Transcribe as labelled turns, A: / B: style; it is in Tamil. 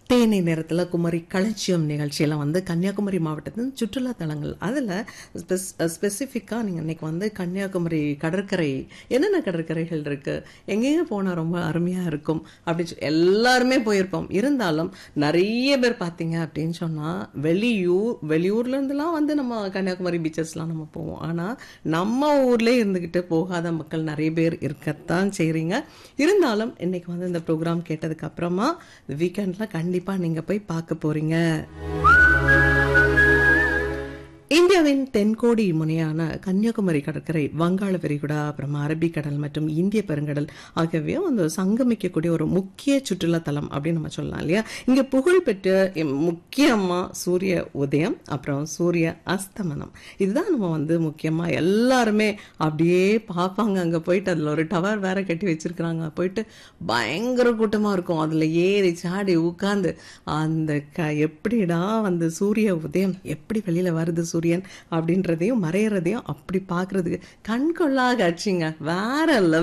A: தேனி நேரத்தில் குமரி களஞ்சியம் நிகழ்ச்சியில் வந்து கன்னியாகுமரி மாவட்டத்தின் சுற்றுலா தலங்கள் அதில் ஸ்பெஸ் ஸ்பெசிஃபிக்காக நீங்கள் இன்னைக்கு வந்து கன்னியாகுமரி கடற்கரை என்னென்ன கடற்கரைகள் இருக்குது எங்கெங்கே போனால் ரொம்ப அருமையாக இருக்கும் அப்படின்னு சொல்லி எல்லாருமே போயிருப்போம் இருந்தாலும் நிறைய பேர் பார்த்தீங்க அப்படின்னு சொன்னால் வெளியூர் வெளியூர்லேருந்துலாம் வந்து நம்ம கன்னியாகுமரி பீச்சஸ்லாம் நம்ம போவோம் ஆனால் நம்ம ஊர்லேயே இருந்துக்கிட்டு போகாத மக்கள் நிறைய பேர் இருக்கத்தான் செய்கிறீங்க இருந்தாலும் இன்னைக்கு வந்து இந்த ப்ரோக்ராம் கேட்டதுக்கு அப்புறமா வீக்கெண்டில் கண்டிப்பாக நீங்கள் போய் பார்க்க போகிறீங்க இந்தியாவின் தென்கோடி முனையான கன்னியாகுமரி கடற்கரை வங்காள விரிகுடா அப்புறம் அரபிக்கடல் மற்றும் இந்திய பெருங்கடல் ஆகியவை வந்து சங்கமிக்கக்கூடிய ஒரு முக்கிய சுற்றுலா தலம் அப்படின்னு நம்ம சொல்லலாம் இல்லையா இங்கே புகழ்பெற்ற இம் முக்கியமா சூரிய உதயம் அப்புறம் சூரிய அஸ்தமனம் இதுதான் நம்ம வந்து முக்கியமா எல்லாருமே அப்படியே பார்ப்பாங்க அங்கே போயிட்டு அதில் ஒரு டவர் வேற கட்டி வச்சிருக்கிறாங்க போயிட்டு பயங்கர கூட்டமாக இருக்கும் அதில் ஏறி சாடி உட்காந்து அந்த க எப்படிடா வந்து சூரிய உதயம் எப்படி வெளியில் வருது சூரியன் அப்படின்றதையும் மறையிறதையும் அப்படி பார்க்கறதுக்கு கண்கொள்ளா காட்சிங்க வேற level